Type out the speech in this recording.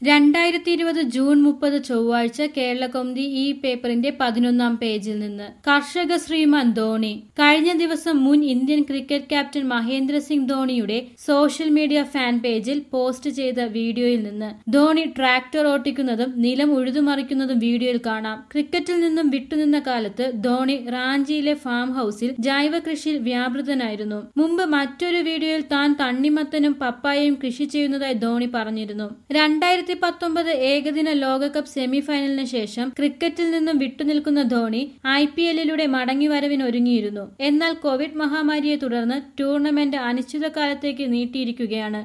രണ്ടായിരത്തി ഇരുപത് ജൂൺ മുപ്പത് ചൊവ്വാഴ്ച കേരളകൗമുദി ഈ പേപ്പറിന്റെ പതിനൊന്നാം പേജിൽ നിന്ന് കർഷക ശ്രീമാൻ ധോണി കഴിഞ്ഞ ദിവസം മുൻ Indian cricket captain Mahendra Singh ധോണിയുടെ സോഷ്യൽ മീഡിയ ഫാൻ പേജിൽ പോസ്റ്റ് ചെയ്ത വീഡിയോയിൽ നിന്ന് ധോണി ട്രാക്ടർ ഓട്ടിക്കുന്നതും നിലം ഉഴുതുമറിക്കുന്നതും വീഡിയോയിൽ കാണാം ക്രിക്കറ്റിൽ നിന്നും വിട്ടുനിന്ന കാലത്ത് ധോണി റാഞ്ചിയിലെ ഫാം ഹൌസിൽ ജൈവ കൃഷിയിൽ വ്യാപൃതനായിരുന്നു മുമ്പ് മറ്റൊരു വീഡിയോയിൽ താൻ തണ്ണിമത്തനും പപ്പായയും കൃഷി ചെയ്യുന്നതായി ധോണി പറഞ്ഞിരുന്നു രണ്ടായിരത്തി പത്തൊമ്പത് ഏകദിന ലോകകപ്പ് സെമിഫൈനലിന് ശേഷം ക്രിക്കറ്റിൽ നിന്നും വിട്ടുനിൽക്കുന്ന ധോണി ഐ പി എല്ലിലൂടെ മടങ്ങിവരവിന് ഒരുങ്ങിയിരുന്നു എന്നാൽ കോവിഡ് മഹാമാരിയെ തുടർന്ന് ടൂർണമെന്റ് അനിശ്ചിതകാലത്തേക്ക് നീട്ടിയിരിക്കുകയാണ്